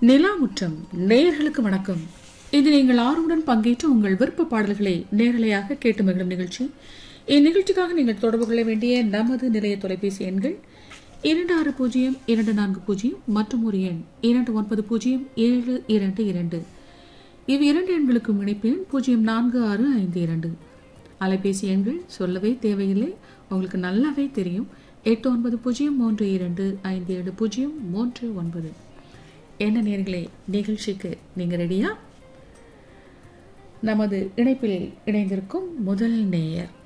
நிலாமுற்றம் நேயர்களுக்கு வணக்கம் இது நீங்கள் ஆர்வமுடன் பங்கேற்று உங்கள் விருப்ப பாடல்களை நேரலையாக கேட்டு மகிழும் நிகழ்ச்சி இந்நிகழ்ச்சிக்காக நீங்கள் தொடர்பு கொள்ள வேண்டிய நமது நிலைய தொலைபேசி எண்கள் இரண்டு ஆறு பூஜ்ஜியம் இரண்டு நான்கு பூஜ்ஜியம் மற்றும் ஒரு எண் இரண்டு ஒன்பது பூஜ்ஜியம் ஏழு இரண்டு இரண்டு இவ் இரண்டு எண்களுக்கும் இணைப்பு எண் பூஜ்ஜியம் நான்கு ஆறு ஐந்து இரண்டு அலைபேசி எண்கள் சொல்லவே தேவையில்லை உங்களுக்கு நல்லாவே தெரியும் எட்டு ஒன்பது பூஜ்ஜியம் மூன்று இரண்டு ஐந்து ஏழு பூஜ்ஜியம் மூன்று ஒன்பது என்ன நேர்களே நிகழ்ச்சிக்கு நீங்க ரெடியா நமது இணைப்பில் இணைந்திருக்கும் முதல் நேயர்